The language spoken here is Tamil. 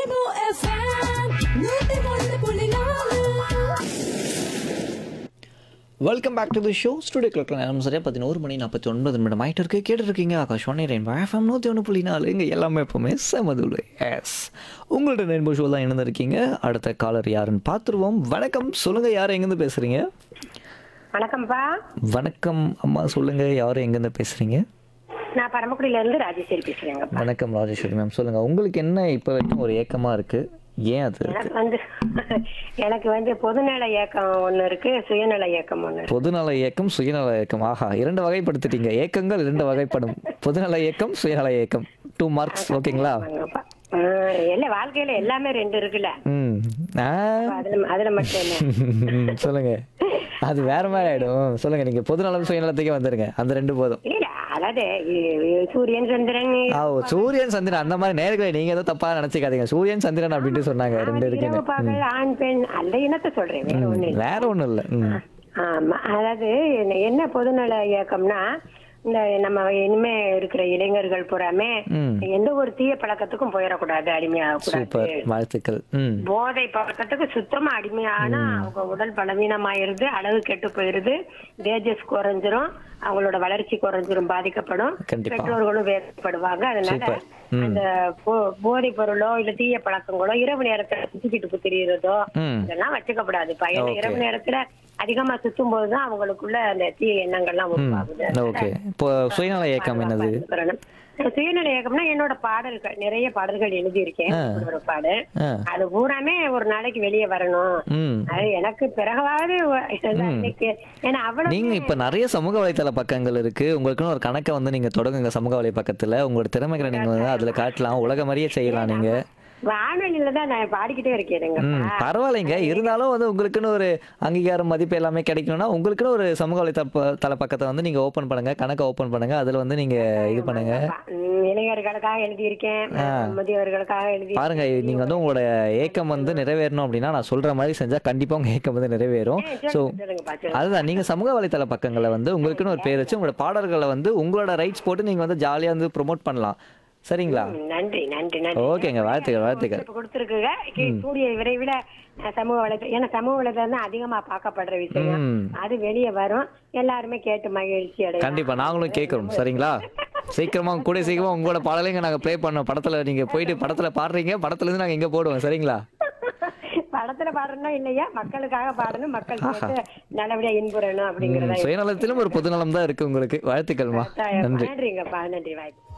Rainbow FM, நூத்தி ஒன்று புள்ளி நாலு welcome back to the show studio கிளக்கில் நேரம் சரியாக பதினோரு மணி நாற்பத்தி ஒன்பது நிமிடம் ஆகிட்டு இருக்கு கேட்டுருக்கீங்க ஆகாஷ்வாணி ரெயின்போ எஃப்எம் நூற்றி ஒன்று புள்ளி நாலு இங்கே எல்லாமே எப்போவுமே செமதுல எஸ் உங்கள்ட்ட ரெயின்போ ஷோ தான் இணைந்திருக்கீங்க அடுத்த காலர் யாருன்னு பார்த்துருவோம் வணக்கம் சொல்லுங்கள் யார் எங்கேருந்து பேசுகிறீங்க வணக்கம்ப்பா வணக்கம் அம்மா சொல்லுங்கள் யார் எங்கேருந்து பேசுகிறீங்க நான் பரமக்குடியில இருந்து ராஜேஸ்வரி பேசுறேங்க வணக்கம் ராஜேஸ்வரி மேம் சொல்லுங்கள் உங்களுக்கு என்ன இப்போ வரைக்கும் ஒரு ஏக்கமாக இருக்குது ஏன் அது எனக்கு வந்து எனக்கு வந்து பொதுநல இயக்கம் ஒண்ணு இருக்கு சுயநல இயக்கம் ஒண்ணு இருக்கு பொதுநல இயக்கம் சுயநல இயக்கம் ஆஹா இரண்டு வகைப்படுத்திட்டீங்க இயக்கங்கள் இரண்டு வகைப்படும் பொதுநல இயக்கம் சுயநல இயக்கம் டூ மார்க்ஸ் ஓகேங்களா ஆமாப்பா. ஆஹ் இல்ல வாழ்க்கையில எல்லாமே ரெண்டு இருக்குல்ல ம் ஆ அதுல அதுல மட்டும் என்ன சொல்லுங்க அது வேற மாதிரி ஆயிடும் சொல்லுங்க நீங்க பொதுநலம் சுயநலத்துக்கே வந்துருங்க அந்த ரெண்டு போதும் இல்ல அதாவது இ- இ- சூரியன் சந்திரன் ஆ ஓ, சூரியன் சந்திரன் அந்த மாதிரி நேர்களை நீங்க ஏதோ தப்பா நினைச்சுக்காதீங்க சூரியன் சந்திரன் அப்படின்ட்டு சொன்னாங்க ரெண்டு இரவு இருக்குன்னு பகல் ஆண் பெண் அந்த இனத்தை சொல்றேன் வேற ஒண்ணு இல்ல. வேற ஒண்ணும் இல்ல ம் ஆமா அதாவது என்ன- என்ன பொதுநல இயக்கம்னா இந்த நம்ம இனிமே இருக்கிற இளைஞர்கள் பூராமே ம். எந்த ஒரு தீய பழக்கத்துக்கும் போயிடக்கூடாது அடிமையாக சூப்பர் கூடாது வாழ்த்துக்கள் ம் போதை பழக்கத்துக்கு சுத்தமா அடிமையானா அவங்க உடல் பலவீனமாயிருது அளவு கெட்டு போயிருது தேஜஸ் குறைஞ்சிரும் அவங்களோட வளர்ச்சி குறைஞ்சிரும் பாதிக்கப்படும் கண்டிப்பா. பெற்றோர்களும் வேதனைப்படுவாங்க அதனால சூப்பர். ம். அந்த போ- போதைப் பொருளோ இல்ல தீய பழக்கங்களோ இரவு நேரத்துல சுத்திக்கிட்டு புத்திரியதோ ம் இதெல்லாம் வச்சுக்கப்படாது பையன் Okay. இரவு நேரத்துல அதிகமா சுத்தும் போதுதான் அவங்களுக்குள்ள அந்த தீய எண்ணங்கள்லாம் உருவாகுது ஓகே இப்போ சுயநல இயக்கம் என்னது பாதுகாப்பா சுயநல இயக்கம்னா என்னோட பாடல்கள் நிறைய பாடல்கள் எழுதியிருக்கேன் ஆ. ஒரு பாடல் ஆ அது பூராமே ஒரு நாளைக்கு வெளியே வரணும் ம் அது எனக்கு பிறகாவது ஒ- இதெல்லாம் இன்னைக்கு ஏன்னா அவ்வளவு நீங்க இப்ப நிறைய சமூக வலைத்தள பக்கங்கள் இருக்கு உங்களுக்குன்னு ஒரு கணக்கை வந்து நீங்க தொடங்குங்க சமூக வலை பக்கத்துல உங்களோட திறமைகளை நீங்க வந்து அதுல காட்டலாம் உலக மாதிரியே செய்யலாம் நீங்க வானொலியில தான் நான் பாடிக்கிட்டே இருக்கேன் ம் பரவாயில்லைங்க இருந்தாலும் வந்து உங்களுக்குன்னு ஒரு அங்கீகாரம் மதிப்பு எல்லாமே கிடைக்கணும்னா உங்களுக்குன்னு ஒரு சமூக வலைத்தள தள பக்கத்தை வந்து நீங்க ஓபன் பண்ணுங்க கணக்கை ஓபன் பண்ணுங்க அதுல வந்து நீங்க இது பண்ணுங்க இளைஞர்களுக்காக எழுதியிருக்கேன் முதியவர்களுக்காக எழுதி பாருங்க நீங்க வந்து உங்களோட ஏக்கம் வந்து நிறைவேறணும் அப்படின்னா நான் சொல்ற மாதிரி செஞ்சா கண்டிப்பா உங்க ஏக்கம் வந்து நிறைவேறும் ஸோ சொல்லுங்க பாத்து அதுதான் நீங்க சமூக வலைத்தள பக்கங்களை வந்து உங்களுக்குன்னு ஒரு பேர் வச்சு உங்களோட பாடல்களை வந்து உங்களோட ரைட்ஸ் போட்டு நீங்க வந்து ஜாலியா வந்து ப்ரோமோட் பண்ணலாம் சரிங்களா நன்றி நன்றி நன்றி ஓகேங்க வாழ்த்துக்கள் வாழ்த்துக்கள் இப்ப கொடுத்திருக்குங்க கி- கூடிய விரைவில் அஹ், சமூக வலைத்தளம் ஏன்னா சமூக வலைத்தளம் தான் அதிகமா பார்க்கப்படுற விஷயம் ம் அது வெளியே வரும் எல்லாருமே கேட்டு மகிழ்ச்சி அடையும் கண்டிப்பா நாங்களும் கேட்குறோம் சரிங்களா சீக்கிரமா கூட சீக்கிரமா உங்களோட பாடலைங்க நாங்க ப்ளே பண்ணோம் படத்துல நீங்க போயிட்டு படத்துல பாடுறீங்க படத்துல இருந்து நாங்க இங்க போடுவோம் சரிங்களா படத்துல பாடணும் இல்லையா மக்களுக்காக பாடணும் மக்கள் கேட்டு நல்லபடியா இன்புறணும் ம், அப்படிங்கறத சுயநலத்திலும் ஒரு பொதுநலம் தான் இருக்கு உங்களுக்கு வாழ்த்துக்கள்மா நன்றி நன்றிங்கப்பா நன்றி வாய்ப்பு